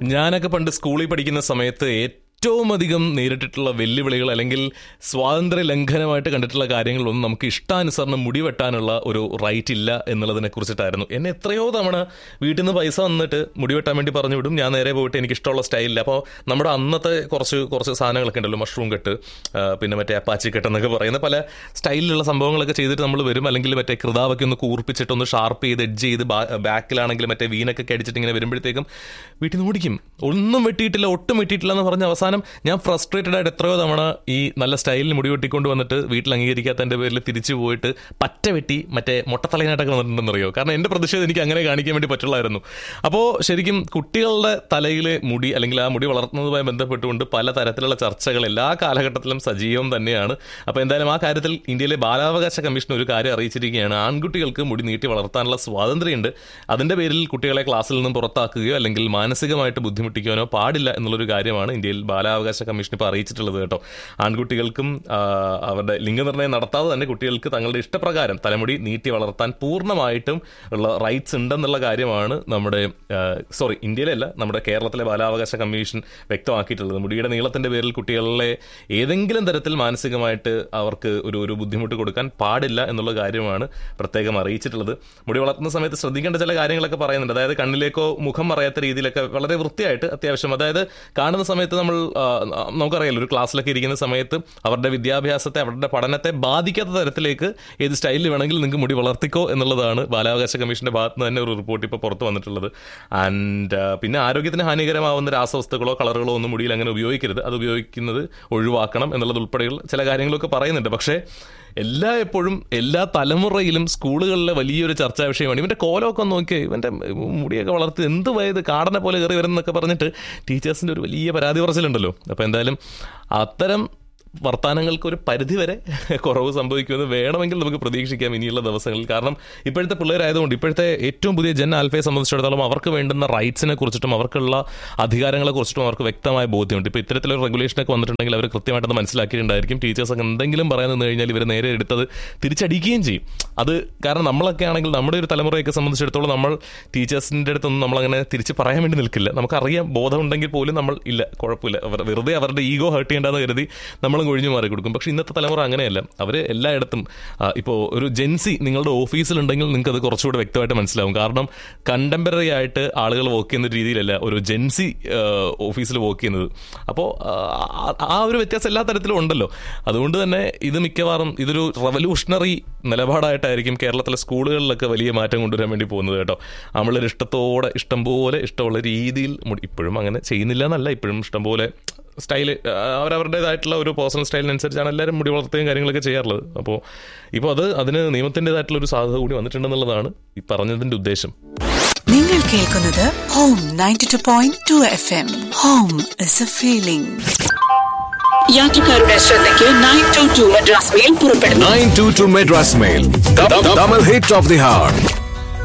ഞാനൊക്കെ പണ്ട് സ്കൂളിൽ പഠിക്കുന്ന സമയത്ത് ഏറ്റവും അധികം നേരിട്ടിട്ടുള്ള വെല്ലുവിളികൾ അല്ലെങ്കിൽ സ്വാതന്ത്ര്യ ലംഘനമായിട്ട് കണ്ടിട്ടുള്ള കാര്യങ്ങളൊന്നും നമുക്ക് ഇഷ്ടാനുസരണം മുടി വെട്ടാനുള്ള ഒരു റൈറ്റ് ഇല്ല എന്നുള്ളതിനെ കുറിച്ചിട്ടായിരുന്നു എന്നെ എത്രയോ തവണ വീട്ടിൽ നിന്ന് പൈസ വന്നിട്ട് മുടി വെട്ടാൻ വേണ്ടി പറഞ്ഞു വിടും ഞാൻ നേരെ പോയിട്ട് എനിക്ക് ഇഷ്ടമുള്ള സ്റ്റൈലില്ല അപ്പോൾ നമ്മുടെ അന്നത്തെ കുറച്ച് കുറച്ച് സാധനങ്ങളൊക്കെ ഉണ്ടല്ലോ മഷ്റൂം കെട്ട് ആ, പിന്നെ മറ്റേ അപ്പാച്ചി കെട്ട് എന്നൊക്കെ പറയുന്ന പല സ്റ്റൈലിലുള്ള സംഭവങ്ങളൊക്കെ ചെയ്തിട്ട് നമ്മൾ വരും അല്ലെങ്കിൽ മറ്റേ കൃതാവൊക്കെ ഒന്ന് കൂർപ്പിച്ചിട്ട് ഒന്ന് ഷാർപ്പ് ചെയ്ത് എഡ്ജ് ചെയ്ത് ബാക്കിലാണെങ്കിൽ മറ്റേ വീനൊക്കെ അടിച്ചിട്ട് ഇങ്ങനെ വരുമ്പോഴത്തേക്കും വീട്ടിൽ നിന്ന് ഓടിക്കും ഒന്നും വെട്ടിയിട്ടില്ല ഒട്ടും വെട്ടിയിട്ടില്ല എന്ന് പറഞ്ഞ അവസാനം ഞാൻ ഫ്രസ്ട്രേറ്റഡ് ആയിട്ട് എത്രയോ തവണ ഈ നല്ല സ്റ്റൈലിൽ മുടി വെട്ടിക്കൊണ്ട് വന്നിട്ട് വീട്ടിൽ അംഗീകരിക്കാത്തതിന്റെ പേരിൽ തിരിച്ചു പോയിട്ട് പറ്റ വെട്ടി മറ്റേ മൊട്ടത്തലയിനായിട്ടൊക്കെ വന്നിട്ടുണ്ടെന്നറിയോ കാരണം എന്റെ പ്രതിഷേധം എനിക്ക് അങ്ങനെ കാണിക്കാൻ വേണ്ടി പറ്റുള്ളായിരുന്നു അപ്പോൾ ശരിക്കും കുട്ടികളുടെ തലയിലെ മുടി അല്ലെങ്കിൽ ആ മുടി വളർത്തുന്നതുമായി ബന്ധപ്പെട്ടുകൊണ്ട് പല തരത്തിലുള്ള ചർച്ചകൾ എല്ലാ കാലഘട്ടത്തിലും സജീവം തന്നെയാണ് അപ്പോൾ എന്തായാലും ആ കാര്യത്തിൽ ഇന്ത്യയിലെ ബാലാവകാശ കമ്മീഷൻ ഒരു കാര്യം അറിയിച്ചിരിക്കുകയാണ് ആൺകുട്ടികൾക്ക് മുടി നീട്ടി വളർത്താനുള്ള സ്വാതന്ത്ര്യമുണ്ട് അതിന്റെ പേരിൽ കുട്ടികളെ ക്ലാസ്സിൽ നിന്നും പുറത്താക്കുകയോ അല്ലെങ്കിൽ മാനസികമായിട്ട് ബുദ്ധിമുട്ടിക്കാനോ പാടില്ല എന്നുള്ളൊരു കാര്യമാണ് ഇന്ത്യയിൽ ബാലാവകാശ കമ്മീഷൻ ഇപ്പോൾ അറിയിച്ചിട്ടുള്ളത് കേട്ടോ ആൺകുട്ടികൾക്കും ആ, അവരുടെ ലിംഗനിർണ്ണയം നടത്താതെ തന്നെ കുട്ടികൾക്ക് തങ്ങളുടെ ഇഷ്ടപ്രകാരം തലമുടി നീട്ടി വളർത്താൻ പൂർണ്ണമായിട്ടും ഉള്ള റൈറ്റ്സ് ഉണ്ടെന്നുള്ള കാര്യമാണ് നമ്മുടെ സോറി ഇന്ത്യയിലല്ല നമ്മുടെ കേരളത്തിലെ ബാലാവകാശ കമ്മീഷൻ വ്യക്തമാക്കിയിട്ടുള്ളത് മുടിയുടെ നീളത്തിന്റെ പേരിൽ കുട്ടികളെ ഏതെങ്കിലും തരത്തിൽ മാനസികമായിട്ട് അവർക്ക് ഒരു ഒരു ബുദ്ധിമുട്ട് കൊടുക്കാൻ പാടില്ല എന്നുള്ള കാര്യമാണ് പ്രത്യേകം അറിയിച്ചിട്ടുള്ളത് മുടി വളർത്തുന്ന സമയത്ത് ശ്രദ്ധിക്കേണ്ട ചില കാര്യങ്ങളൊക്കെ പറയുന്നുണ്ട് അതായത് കണ്ണിലേക്കോ മുഖം മറയാത്ത രീതിയിലൊക്കെ വളരെ വൃത്തിയായിട്ട് അത്യാവശ്യം അതായത് കാണുന്ന സമയത്ത് നമ്മൾ ആ, നമുക്കറിയാലോ ഒരു ക്ലാസ്സിലൊക്കെ ഇരിക്കുന്ന സമയത്ത് അവരുടെ വിദ്യാഭ്യാസത്തെ അവരുടെ പഠനത്തെ ബാധിക്കാത്ത തരത്തിലേക്ക് ഏത് സ്റ്റൈലിൽ വേണമെങ്കിലും നിങ്ങൾക്ക് മുടി വളർത്തിക്കോ എന്നുള്ളതാണ് ബാലാവകാശ കമ്മീഷന്റെ ഭാഗത്ത് നിന്ന് തന്നെ ഒരു റിപ്പോർട്ട് ഇപ്പോൾ പുറത്ത് വന്നിട്ടുള്ളത് ആൻഡ് പിന്നെ ആരോഗ്യത്തിന് ഹാനികരമാവുന്ന രാസവസ്തുക്കളോ കളറുകളോ ഒന്നും മുടിയിൽ അങ്ങനെ ഉപയോഗിക്കരുത് അത് ഉപയോഗിക്കുന്നത് ഒഴിവാക്കണം എന്നുള്ളത് ഉൾപ്പെടെയുള്ള ചില കാര്യങ്ങളൊക്കെ പറയുന്നുണ്ട് പക്ഷേ എല്ലാ എപ്പോഴും എല്ലാ തലമുറയിലും സ്കൂളുകളിലെ വലിയൊരു ചർച്ചാ വിഷയമാണ് ഇവന്റെ കോലമൊക്കെ ഒന്ന് നോക്കി ഇവന്റെ മുടിയൊക്കെ വളർത്തി എന്ത് വയത് കാടനെ പോലെ കയറി വരുന്നൊക്കെ പറഞ്ഞിട്ട് ടീച്ചേഴ്സിന്റെ ഒരു വലിയ പരാതി പറച്ചിലുണ്ടല്ലോ അപ്പൊ എന്തായാലും അത്തരം വർത്തമാനങ്ങൾക്ക് ഒരു പരിധിവരെ കുറവ് സംഭവിക്കുമെന്ന് വേണമെങ്കിൽ നമുക്ക് പ്രതീക്ഷിക്കാം ഇനിയുള്ള ദിവസങ്ങളിൽ കാരണം ഇപ്പോഴത്തെ പിള്ളേരായതുകൊണ്ട് ഇപ്പോഴത്തെ ഏറ്റവും പുതിയ ജൻ ആൽഫയെ സംബന്ധിച്ചിടത്തോളം അവർക്ക് വേണ്ടുന്ന റൈറ്റ്സിനെ കുറിച്ചിട്ടും അവർക്കുള്ള അധികാരങ്ങളെ കുറിച്ചിട്ടും അവർക്ക് വ്യക്തമായ ബോധ്യമുണ്ട് ഇപ്പോൾ ഇത്തരത്തിലൊരു റെഗുലേഷനൊക്കെ വന്നിട്ടുണ്ടെങ്കിൽ അവർ കൃത്യമായിട്ടത് മനസ്സിലാക്കിയിട്ടുണ്ടായിരിക്കും ടീച്ചേഴ്സൊക്കെ എന്തെങ്കിലും പറയാൻ നിന്ന് കഴിഞ്ഞാൽ ഇവർ നേരെ എടുത്തത് തിരിച്ചടിക്കുകയും ചെയ്യും അത് കാരണം നമ്മളൊക്കെ ആണെങ്കിൽ നമ്മുടെ ഒരു തലമുറയൊക്കെ സംബന്ധിച്ചിടത്തോളം നമ്മൾ ടീച്ചേഴ്സിൻ്റെ അടുത്തൊന്നും നമ്മളങ്ങനെ തിരിച്ച് പറയാൻ വേണ്ടി നിൽക്കില്ല നമുക്കറിയാം ബോധമുണ്ടെങ്കിൽ പോലും നമ്മൾ ഇല്ല കുഴപ്പമില്ല അവർ വെറുതെ അവരുടെ ഈഗോ ഹേർട്ട് ചെയ്യേണ്ടെന്ന് കരുതി നമ്മളും കൊഴിഞ്ഞു മാറി കൊടുക്കും പക്ഷേ ഇന്നത്തെ തലമുറ അങ്ങനെയല്ല അവർ എല്ലായിടത്തും ഇപ്പോൾ ഒരു ജെൻസി നിങ്ങളുടെ ഓഫീസിലുണ്ടെങ്കിൽ നിങ്ങൾക്ക് അത് കുറച്ചുകൂടെ വ്യക്തമായിട്ട് മനസ്സിലാവും കാരണം കണ്ടംപററി ആയിട്ട് ആളുകൾ വർക്ക് ചെയ്യുന്ന രീതിയിലല്ല ഒരു ജെൻസി ഓഫീസിൽ വർക്ക് ചെയ്യുന്നത് അപ്പോൾ ആ ഒരു വ്യത്യാസം എല്ലാ തരത്തിലും ഉണ്ടല്ലോ അതുകൊണ്ട് തന്നെ ഇത് മിക്കവാറും ഇതൊരു റവല്യൂഷണറി നിലപാടായിട്ടായിരിക്കും കേരളത്തിലെ സ്കൂളുകളിലൊക്കെ വലിയ മാറ്റം കൊണ്ടുവരാൻ വേണ്ടി പോകുന്നത് കേട്ടോ നമ്മളൊരു ഇഷ്ടത്തോടെ ഇഷ്ടം പോലെ ഇഷ്ടമുള്ള രീതിയിൽ മുടി- ഇപ്പോഴും അങ്ങനെ ചെയ്യുന്നില്ല എന്നല്ല ഇപ്പോഴും ഇഷ്ടംപോലെ സ്റ്റൈല് അവരവരുടേതായിട്ടുള്ള ഒരു പേഴ്സണൽ സ്റ്റൈലിനനുസരിച്ചാണ് എല്ലാവരും മുടി വളർത്തുകയും കാര്യങ്ങളൊക്കെ ചെയ്യാറുള്ളത് അപ്പോൾ ഇപ്പോൾ അത് അതിന് നിയമത്തിൻ്റെതായിട്ടുള്ള ഒരു സാധ്യത കൂടി വന്നിട്ടുണ്ടെന്നുള്ളതാണ് ഈ പറഞ്ഞതിൻ്റെ ഉദ്ദേശം നിങ്ങൾ കേൾക്കുന്നത് home ninety two point two F M home is a feeling യാത്രക്കാരുടെ ശ്രദ്ധയ്ക്ക് nine two two Madras mail പുറപ്പെടുന്നു 922 Madras Mail. The, the, double hit of the heart.